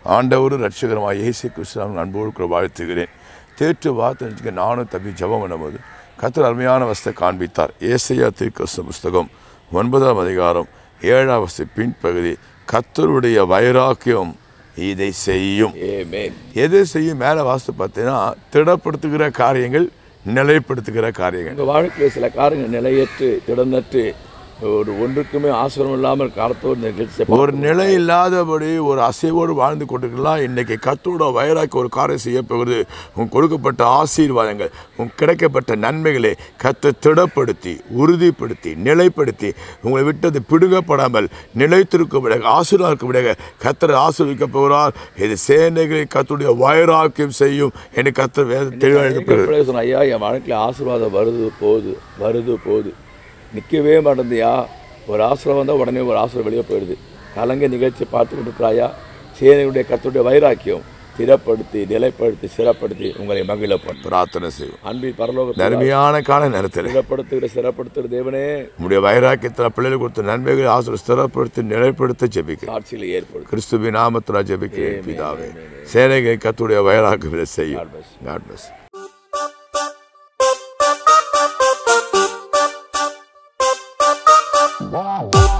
ஆண்டவரும் ரட்சகரமாக இயேசு கிறிஸ்துவின் அன்போடு கூட வாழ்த்துகிறேன் தேற்று வார்த்தை நானும் தம்பி ஜெபம் பண்ணும்போது கத்தர் அருமையான வசத்தை காண்பித்தார் ஏசையா தீர்க்கச புஸ்தகம் ஒன்பதாம் அதிகாரம் ஏழாம் வசதி பின்பகுதி கத்தருடைய வைராக்கியம் இதை செய்யும் ஆமென் எது செய்யும் மேலே வாஸ்து பார்த்தீங்கன்னா திடப்படுத்துகிற காரியங்கள் நிலைப்படுத்துகிற காரியங்கள் உங்கள் வாழ்க்கையில் சில காரியங்கள் நிலையற்று திடனற்று ஒரு ஒன்றுக்குமே ஆசிரம் இல்லாமல் காலத்தோடு நிகழ்ச்சி ஒரு நிலை இல்லாதபடி ஒரு அசைவோடு வாழ்ந்து கொண்டிருக்கலாம் இன்னைக்கு கத்தோட வயராக்கி ஒரு காரியம் செய்ய போகிறது உன் கொடுக்கப்பட்ட ஆசீர்வாதங்கள் உன் கிடைக்கப்பட்ட நன்மைகளை கத்தை திடப்படுத்தி உறுதிப்படுத்தி நிலைப்படுத்தி உங்களை விட்டது பிடுங்கப்படாமல் நிலைத்திருக்க ஆசீர்வாதம் கத்தரை ஆசீர்விக்க போகிறார் இது சேனைகளை கத்துடைய வயராக்கியம் செய்யும் என்று கத்தர் வேத தெளிவாக எழுதப்படுகிறது சொன்ன ஐயா என் வாழ்க்கையில் ஆசீர்வாதம் வருது போகுது வருது போகுது நிற்கவே மாட்டேந்தியா ஒரு ஆசிரம் வந்தால் உடனே ஒரு ஆசிரம் வெளியே போயிடுது கலங்க நிகழ்ச்சி பார்த்து கொண்டிருக்கிறாயா சேனையுடைய கத்துடைய வைராக்கியம் திடப்படுத்தி நிலைப்படுத்தி சிறப்படுத்தி உங்களை மகிழ பண்ணும் பிரார்த்தனை செய்யும் அன்பில் பரலோக அருமையான கால நேரத்தில் திடப்படுத்துகிற சிறப்படுத்துகிற தேவனே உங்களுடைய வைராக்கியத்தில் பிள்ளைகளுக்கு கொடுத்த நன்மைகளை ஆசிரியர் ஸ்திரப்படுத்தி நிலைப்படுத்த ஜெபிக்க சாட்சியில் ஏற்படுத்தும் கிறிஸ்துவின் நாமத்தில் ஜெபிக்கிறேன் பிதாவே சேனைகளை கத்துடைய வயராக்குவதை செய்யும் God bless. Wow.